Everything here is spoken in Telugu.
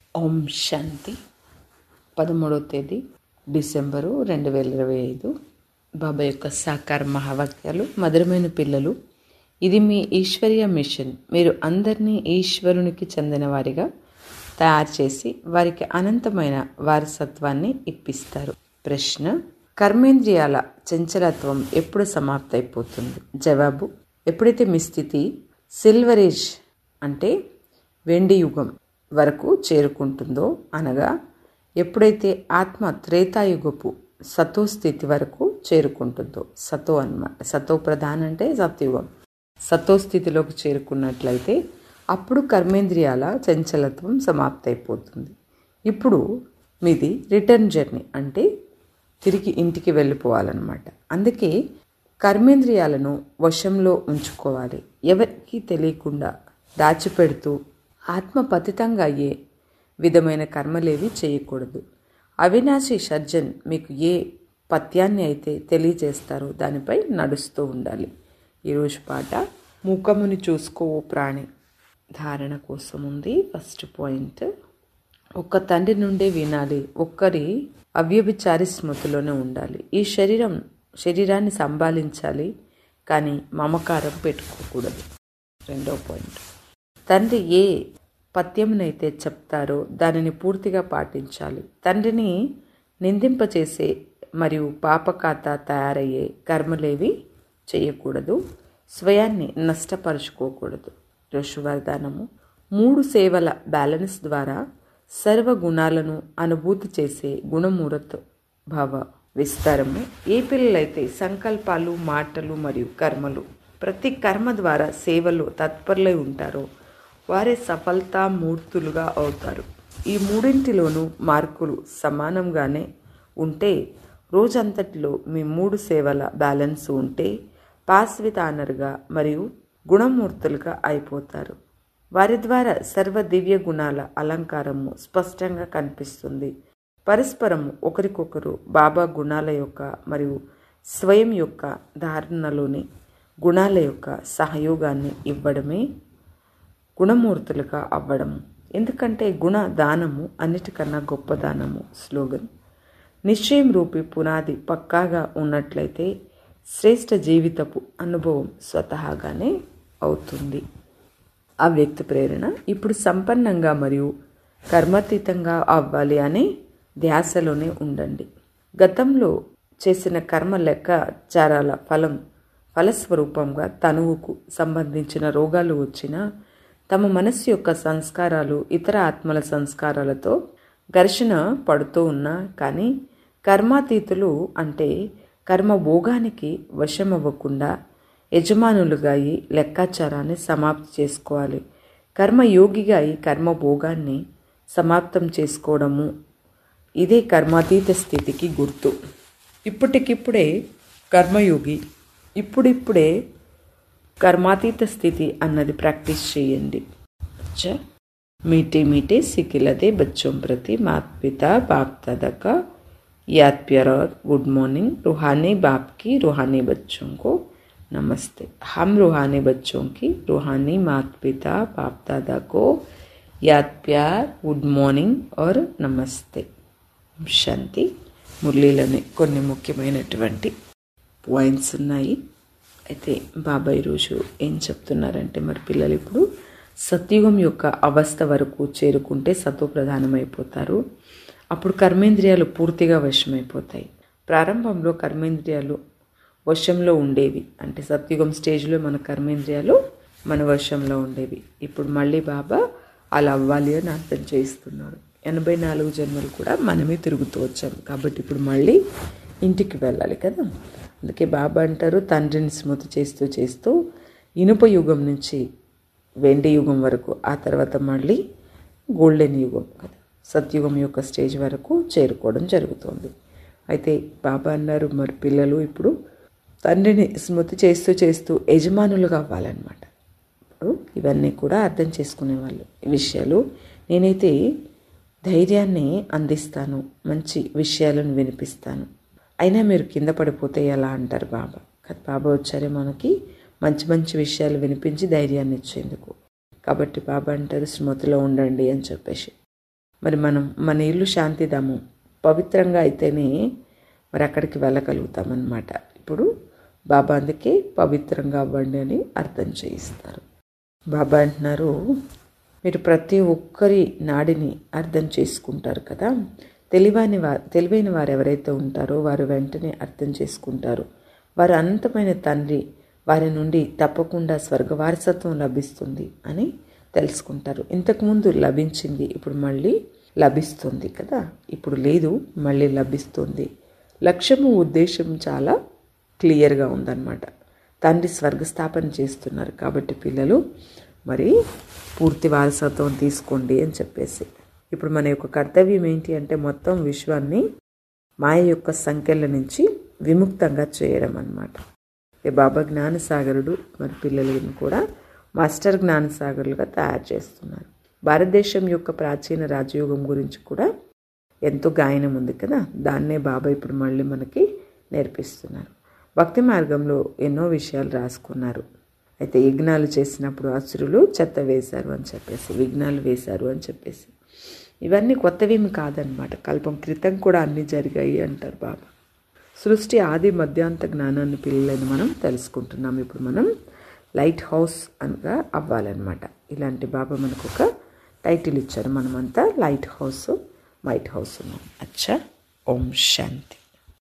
ఓం శాంతి పదమూడవ తేదీ డిసెంబరు రెండు వేల ఇరవై ఐదు బాబా యొక్క సాకార మహావాక్యాలు మధురమైన పిల్లలు ఇది మీ ఈశ్వరీయ మిషన్ మీరు అందరినీ ఈశ్వరునికి చెందిన వారిగా తయారు చేసి వారికి అనంతమైన వారసత్వాన్ని ఇప్పిస్తారు ప్రశ్న కర్మేంద్రియాల చంచలత్వం ఎప్పుడు సమాప్తయిపోతుంది జవాబు ఎప్పుడైతే మీ స్థితి సిల్వరేజ్ అంటే వెండి యుగం వరకు చేరుకుంటుందో అనగా ఎప్పుడైతే ఆత్మ త్రేతాయుగపు సతో స్థితి వరకు చేరుకుంటుందో సతో అన్నమాట సతో ప్రధాన్ అంటే సత్యుగం సతో స్థితిలోకి చేరుకున్నట్లయితే అప్పుడు కర్మేంద్రియాల చంచలత్వం సమాప్తయిపోతుంది ఇప్పుడు మీది రిటర్న్ జర్నీ అంటే తిరిగి ఇంటికి వెళ్ళిపోవాలన్నమాట అందుకే కర్మేంద్రియాలను వశంలో ఉంచుకోవాలి ఎవరికి తెలియకుండా దాచిపెడుతూ ఆత్మ పతితంగా అయ్యే విధమైన కర్మలేవి చేయకూడదు అవినాశి సర్జన్ మీకు ఏ పత్యాన్ని అయితే తెలియజేస్తారో దానిపై నడుస్తూ ఉండాలి ఈరోజు పాట ముఖముని చూసుకో ఓ ప్రాణి ధారణ కోసం ఉంది ఫస్ట్ పాయింట్ ఒక్క తండ్రి నుండే వినాలి ఒక్కరి అవ్యభిచారి స్మృతిలోనే ఉండాలి ఈ శరీరం శరీరాన్ని సంభాలించాలి కానీ మమకారం పెట్టుకోకూడదు రెండో పాయింట్ తండ్రి ఏ పత్యమునైతే చెప్తారో దానిని పూర్తిగా పాటించాలి తండ్రిని నిందింపచేసే మరియు పాపకాత తయారయ్యే కర్మలేవి చేయకూడదు స్వయాన్ని నష్టపరుచుకోకూడదు ఋషువర్ధనము మూడు సేవల బ్యాలెన్స్ ద్వారా సర్వ గుణాలను అనుభూతి చేసే గుణమూరత్ భావ విస్తారము ఏ పిల్లలైతే సంకల్పాలు మాటలు మరియు కర్మలు ప్రతి కర్మ ద్వారా సేవలు తత్పరులై ఉంటారో వారే సఫలతా మూర్తులుగా అవుతారు ఈ మూడింటిలోనూ మార్కులు సమానంగానే ఉంటే రోజంతటిలో మీ మూడు సేవల బ్యాలెన్స్ ఉంటే పాస్ విత్ ఆనర్గా మరియు గుణమూర్తులుగా అయిపోతారు వారి ద్వారా సర్వ దివ్య గుణాల అలంకారము స్పష్టంగా కనిపిస్తుంది పరస్పరము ఒకరికొకరు బాబా గుణాల యొక్క మరియు స్వయం యొక్క ధారణలోని గుణాల యొక్క సహయోగాన్ని ఇవ్వడమే గుణమూర్తులుగా అవ్వడం ఎందుకంటే గుణ దానము అన్నిటికన్నా గొప్ప దానము స్లోగన్ నిశ్చయం రూపి పునాది పక్కాగా ఉన్నట్లయితే శ్రేష్ఠ జీవితపు అనుభవం స్వతహాగానే అవుతుంది ఆ వ్యక్తి ప్రేరణ ఇప్పుడు సంపన్నంగా మరియు కర్మాతీతంగా అవ్వాలి అనే ధ్యాసలోనే ఉండండి గతంలో చేసిన కర్మ లెక్కాచారాల ఫలం ఫలస్వరూపంగా తనువుకు సంబంధించిన రోగాలు వచ్చినా తమ మనస్సు యొక్క సంస్కారాలు ఇతర ఆత్మల సంస్కారాలతో ఘర్షణ పడుతూ ఉన్నా కానీ కర్మాతీతులు అంటే కర్మ భోగానికి వశమవ్వకుండా యజమానులుగా అయి లెక్కాచారాన్ని సమాప్తి చేసుకోవాలి కర్మయోగిగా అయి కర్మ భోగాన్ని సమాప్తం చేసుకోవడము ఇదే కర్మాతీత స్థితికి గుర్తు ఇప్పటికిప్పుడే కర్మయోగి ఇప్పుడిప్పుడే కర్మాతీత స్థితి అన్నది ప్రాక్టీస్ చేయండి अच्छा मीठे मीठे सिकिलदे बच्चों प्रति माता पिता बाप दादा का याद प्यार और गुड मॉर्निंग रूहानी बाप की रूहानी बच्चों को नमस्ते हम रूहानी बच्चों की रूहानी माता पिता बाप दादा को याद प्यार गुड మార్నింగ్ और నమస్తే శాంతి మురళీలోని కొన్ని ముఖ్యమైనటువంటి పాయింట్స్ ఉన్నాయి అయితే బాబా ఈరోజు ఏం చెప్తున్నారంటే మరి పిల్లలు ఇప్పుడు సత్యుగం యొక్క అవస్థ వరకు చేరుకుంటే సత్వ ప్రధానమైపోతారు అప్పుడు కర్మేంద్రియాలు పూర్తిగా వశమైపోతాయి ప్రారంభంలో కర్మేంద్రియాలు వశంలో ఉండేవి అంటే సత్యుగం స్టేజ్లో మన కర్మేంద్రియాలు మన వశంలో ఉండేవి ఇప్పుడు మళ్ళీ బాబా అలా అవ్వాలి అని అర్థం చేస్తున్నారు ఎనభై నాలుగు జన్మలు కూడా మనమే తిరుగుతూ వచ్చాం కాబట్టి ఇప్పుడు మళ్ళీ ఇంటికి వెళ్ళాలి కదా అందుకే బాబా అంటారు తండ్రిని స్మృతి చేస్తూ చేస్తూ ఇనుప యుగం నుంచి వెండి యుగం వరకు ఆ తర్వాత మళ్ళీ గోల్డెన్ యుగం కదా సత్యుగం యొక్క స్టేజ్ వరకు చేరుకోవడం జరుగుతుంది అయితే బాబా అన్నారు మరి పిల్లలు ఇప్పుడు తండ్రిని స్మృతి చేస్తూ చేస్తూ యజమానులుగా అవ్వాలన్నమాట ఇప్పుడు ఇవన్నీ కూడా అర్థం చేసుకునేవాళ్ళు ఈ విషయాలు నేనైతే ధైర్యాన్ని అందిస్తాను మంచి విషయాలను వినిపిస్తాను అయినా మీరు కింద పడిపోతే ఎలా అంటారు బాబా కదా బాబా వచ్చారే మనకి మంచి మంచి విషయాలు వినిపించి ధైర్యాన్ని ఇచ్చేందుకు కాబట్టి బాబా అంటారు స్మృతిలో ఉండండి అని చెప్పేసి మరి మనం మన ఇల్లు శాంతిధామం పవిత్రంగా అయితేనే మరి అక్కడికి వెళ్ళగలుగుతామన్నమాట ఇప్పుడు బాబా అందుకే పవిత్రంగా అవ్వండి అని అర్థం చేయిస్తారు బాబా అంటున్నారు మీరు ప్రతి ఒక్కరి నాడిని అర్థం చేసుకుంటారు కదా తెలివైన వారు తెలివైన వారు ఎవరైతే ఉంటారో వారు వెంటనే అర్థం చేసుకుంటారు వారు అనంతమైన తండ్రి వారి నుండి తప్పకుండా స్వర్గ వారసత్వం లభిస్తుంది అని తెలుసుకుంటారు ఇంతకుముందు లభించింది ఇప్పుడు మళ్ళీ లభిస్తుంది కదా ఇప్పుడు లేదు మళ్ళీ లభిస్తుంది లక్ష్యము ఉద్దేశం చాలా క్లియర్గా ఉందన్నమాట తండ్రి స్వర్గస్థాపన చేస్తున్నారు కాబట్టి పిల్లలు మరి పూర్తి వారసత్వం తీసుకోండి అని చెప్పేసి ఇప్పుడు మన యొక్క కర్తవ్యం ఏంటి అంటే మొత్తం విశ్వాన్ని మాయ యొక్క సంఖ్యల నుంచి విముక్తంగా చేయడం అన్నమాట ఈ బాబా జ్ఞానసాగరుడు మరి పిల్లలను కూడా మాస్టర్ జ్ఞానసాగరులుగా తయారు చేస్తున్నారు భారతదేశం యొక్క ప్రాచీన రాజయోగం గురించి కూడా ఎంతో గాయనం ఉంది కదా దాన్నే బాబా ఇప్పుడు మళ్ళీ మనకి నేర్పిస్తున్నారు భక్తి మార్గంలో ఎన్నో విషయాలు రాసుకున్నారు అయితే యజ్ఞాలు చేసినప్పుడు అసురులు చెత్త వేశారు అని చెప్పేసి విఘ్నాలు వేశారు అని చెప్పేసి ఇవన్నీ కొత్తవేమి కాదనమాట కల్పం క్రితం కూడా అన్నీ జరిగాయి అంటారు బాబా సృష్టి ఆది మధ్యాంత జ్ఞానాన్ని పిల్లలని మనం తెలుసుకుంటున్నాం ఇప్పుడు మనం లైట్ హౌస్ అనగా అవ్వాలన్నమాట ఇలాంటి బాబా మనకు ఒక టైటిల్ ఇచ్చారు మనమంతా లైట్ హౌస్ వైట్ హౌస్ ఉన్నాం అచ్చా ఓం శాంతి